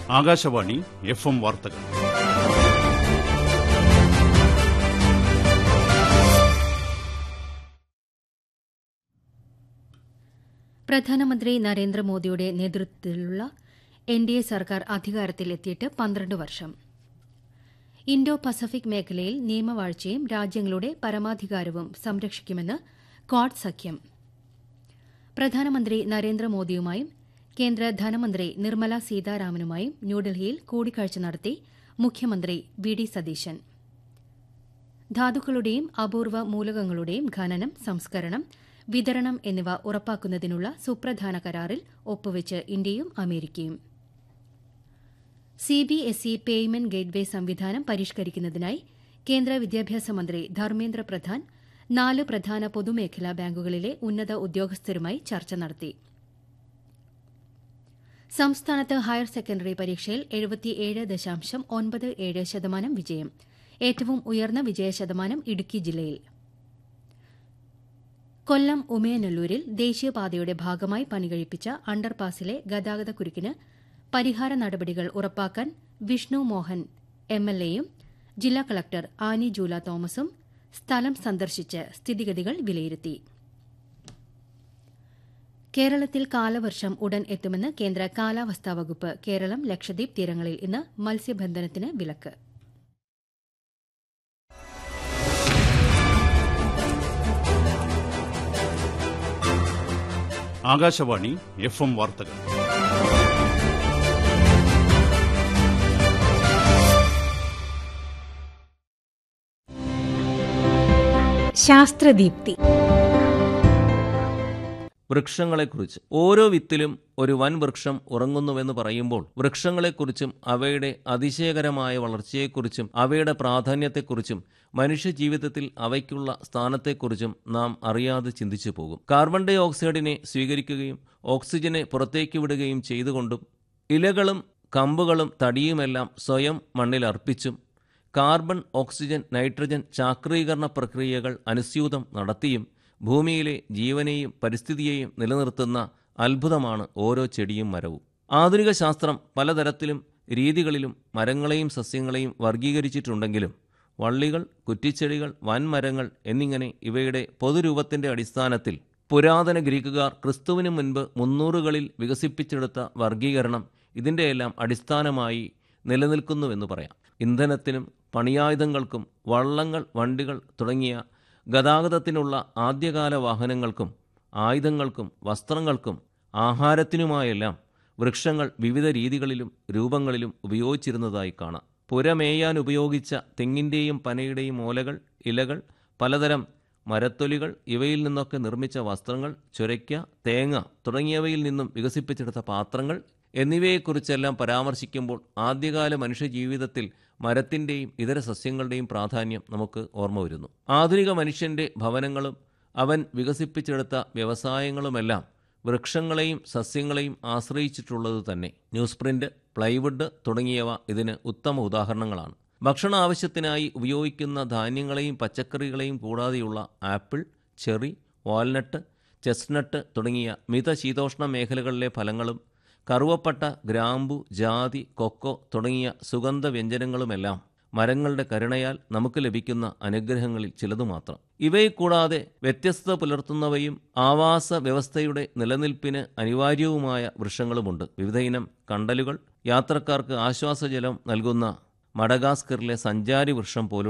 Akashvani F M വാർത്തകൾ പ്രധാനമന്ത്രി നരേന്ദ്രമോദിയുടെ നേതൃത്വത്തിലുള്ള എൻ ഡി എ സർക്കാർ അധികാരത്തിലെത്തിയിട്ട് പന്ത്രണ്ട് വർഷം ഇൻഡോ പസഫിക് മേഖലയിൽ നിയമവാഴ്ചയും രാജ്യങ്ങളുടെ പരമാധികാരവും സംരക്ഷിക്കുമെന്ന് ക്വാഡ് സഖ്യം പ്രധാനമന്ത്രി നരേന്ദ്രമോദിയുമായും കേന്ദ്ര ധനമന്ത്രി നിർമ്മല സീതാരാമനുമായും ന്യൂഡൽഹിയിൽ കൂടിക്കാഴ്ച നടത്തി മുഖ്യമന്ത്രി വി ഡി സതീശൻ ധാതുക്കളുടെയും അപൂർവ മൂലകങ്ങളുടെയും ഖനനം സംസ്കരണം വിതരണം എന്നിവ ഉറപ്പാക്കുന്നതിനുള്ള സുപ്രധാന കരാറിൽ ഒപ്പുവെച്ച് ഇന്ത്യയും അമേരിക്കയും സിബിഎസ്ഇ പേയ്മെന്റ് ഗേറ്റ്വേ സംവിധാനം പരിഷ്കരിക്കുന്നതിനായി കേന്ദ്ര വിദ്യാഭ്യാസ മന്ത്രി ധർമ്മേന്ദ്ര പ്രധാൻ നാല് പ്രധാന പൊതുമേഖലാ ബാങ്കുകളിലെ ഉന്നത ഉദ്യോഗസ്ഥരുമായി ചർച്ച നടത്തി സംസ്ഥാനത്ത് ഹയർ സെക്കൻഡറി പരീക്ഷയിൽ എഴുപത്തിയേഴ് ദശാംശം ഒൻപത് ഏഴ് ശതമാനം വിജയം ഏറ്റവും ഉയർന്ന വിജയശതമാനം ഇടുക്കി ജില്ലയിൽ കൊല്ലം ഉമയനല്ലൂരിൽ ദേശീയപാതയുടെ ഭാഗമായി പണികഴിപ്പിച്ച അണ്ടർപാസിലെ ഗതാഗതക്കുരുക്കിന് പരിഹാര നടപടികൾ ഉറപ്പാക്കാൻ വിഷ്ണു മോഹൻ എംഎൽഎയും ജില്ലാ കളക്ടർ ആനി ജൂല തോമസും സ്ഥലം സന്ദർശിച്ച് സ്ഥിതിഗതികൾ വിലയിരുത്തി കേരളത്തിൽ കാലവർഷം ഉടൻ എത്തുമെന്ന് കേന്ദ്ര കാലാവസ്ഥാ വകുപ്പ് കേരളം ലക്ഷദ്വീപ് തീരങ്ങളിൽ ഇന്ന് മത്സ്യബന്ധനത്തിന് വിലക്ക് ആകാശവാണി എഫ് എം വാർത്തകൾ ശാസ്ത്രദീപ്തി വൃക്ഷങ്ങളെക്കുറിച്ച് ഓരോ വിത്തിലും ഒരു വൻ വൃക്ഷം ഉറങ്ങുന്നുവെന്ന് പറയുമ്പോൾ വൃക്ഷങ്ങളെക്കുറിച്ചും അവയുടെ അതിശയകരമായ വളർച്ചയെക്കുറിച്ചും അവയുടെ പ്രാധാന്യത്തെക്കുറിച്ചും മനുഷ്യജീവിതത്തിൽ അവയ്ക്കുള്ള സ്ഥാനത്തെക്കുറിച്ചും നാം അറിയാതെ ചിന്തിച്ചു പോകും കാർബൺ ഡൈ ഓക്സൈഡിനെ സ്വീകരിക്കുകയും ഓക്സിജനെ പുറത്തേക്ക് വിടുകയും ചെയ്തുകൊണ്ടും ഇലകളും കമ്പുകളും തടിയുമെല്ലാം സ്വയം മണ്ണിൽ അർപ്പിച്ചും കാർബൺ ഓക്സിജൻ നൈട്രജൻ ചാക്രീകരണ പ്രക്രിയകൾ അനുസ്യൂതം നടത്തിയും ഭൂമിയിലെ ജീവനെയും പരിസ്ഥിതിയെയും നിലനിർത്തുന്ന അത്ഭുതമാണ് ഓരോ ചെടിയും മരവും ആധുനിക ശാസ്ത്രം പലതരത്തിലും രീതികളിലും മരങ്ങളെയും സസ്യങ്ങളെയും വർഗീകരിച്ചിട്ടുണ്ടെങ്കിലും വള്ളികൾ കുറ്റിച്ചെടികൾ വൻമരങ്ങൾ എന്നിങ്ങനെ ഇവയുടെ പൊതുരൂപത്തിന്റെ അടിസ്ഥാനത്തിൽ പുരാതന ഗ്രീക്കുകാർ ക്രിസ്തുവിന് മുൻപ് മുന്നൂറുകളിൽ വികസിപ്പിച്ചെടുത്ത വർഗീകരണം ഇതിൻ്റെയെല്ലാം അടിസ്ഥാനമായി നിലനിൽക്കുന്നുവെന്ന് പറയാം ഇന്ധനത്തിനും പണിയായുധങ്ങൾക്കും വള്ളങ്ങൾ വണ്ടികൾ തുടങ്ങിയ ഗതാഗതത്തിനുള്ള ആദ്യകാല വാഹനങ്ങൾക്കും ആയുധങ്ങൾക്കും വസ്ത്രങ്ങൾക്കും ആഹാരത്തിനുമായെല്ലാം വൃക്ഷങ്ങൾ വിവിധ രീതികളിലും രൂപങ്ങളിലും ഉപയോഗിച്ചിരുന്നതായി കാണാം പുരമേയാൻ ഉപയോഗിച്ച തെങ്ങിൻ്റെയും പനയുടെയും ഓലകൾ ഇലകൾ പലതരം മരത്തൊലികൾ ഇവയിൽ നിന്നൊക്കെ നിർമ്മിച്ച വസ്ത്രങ്ങൾ ചുരയ്ക്ക തേങ്ങ തുടങ്ങിയവയിൽ നിന്നും വികസിപ്പിച്ചെടുത്ത പാത്രങ്ങൾ എന്നിവയെക്കുറിച്ചെല്ലാം പരാമർശിക്കുമ്പോൾ ആദ്യകാല മനുഷ്യജീവിതത്തിൽ മരത്തിൻ്റെയും ഇതര സസ്യങ്ങളുടെയും പ്രാധാന്യം നമുക്ക് ഓർമ്മ വരുന്നു ആധുനിക മനുഷ്യൻ്റെ ഭവനങ്ങളും അവൻ വികസിപ്പിച്ചെടുത്ത വ്യവസായങ്ങളുമെല്ലാം വൃക്ഷങ്ങളെയും സസ്യങ്ങളെയും ആശ്രയിച്ചിട്ടുള്ളത് തന്നെ ന്യൂസ് പ്രിന്റ് പ്ലൈവുഡ് തുടങ്ങിയവ ഇതിന് ഉത്തമ ഉദാഹരണങ്ങളാണ് ഭക്ഷണ ആവശ്യത്തിനായി ഉപയോഗിക്കുന്ന ധാന്യങ്ങളെയും പച്ചക്കറികളെയും കൂടാതെയുള്ള ആപ്പിൾ ചെറി വാൽനട്ട് ചെസ്നട്ട് തുടങ്ങിയ മിതശീതോഷ്ണ മേഖലകളിലെ ഫലങ്ങളും കറുവപ്പട്ട ഗ്രാമ്പു ജാതി കൊക്കോ തുടങ്ങിയ സുഗന്ധ വ്യഞ്ജനങ്ങളുമെല്ലാം മരങ്ങളുടെ കരുണയാൽ നമുക്ക് ലഭിക്കുന്ന അനുഗ്രഹങ്ങളിൽ ചിലതു മാത്രം ഇവയെ കൂടാതെ വ്യത്യസ്തത പുലർത്തുന്നവയും ആവാസ വ്യവസ്ഥയുടെ നിലനിൽപ്പിന് അനിവാര്യവുമായ വൃക്ഷങ്ങളുമുണ്ട് വിവിധയിനം കണ്ടലുകൾ യാത്രക്കാർക്ക് ആശ്വാസജലം നൽകുന്ന മഡഗാസ്കറിലെ സഞ്ചാരി വൃക്ഷം പോലുള്ള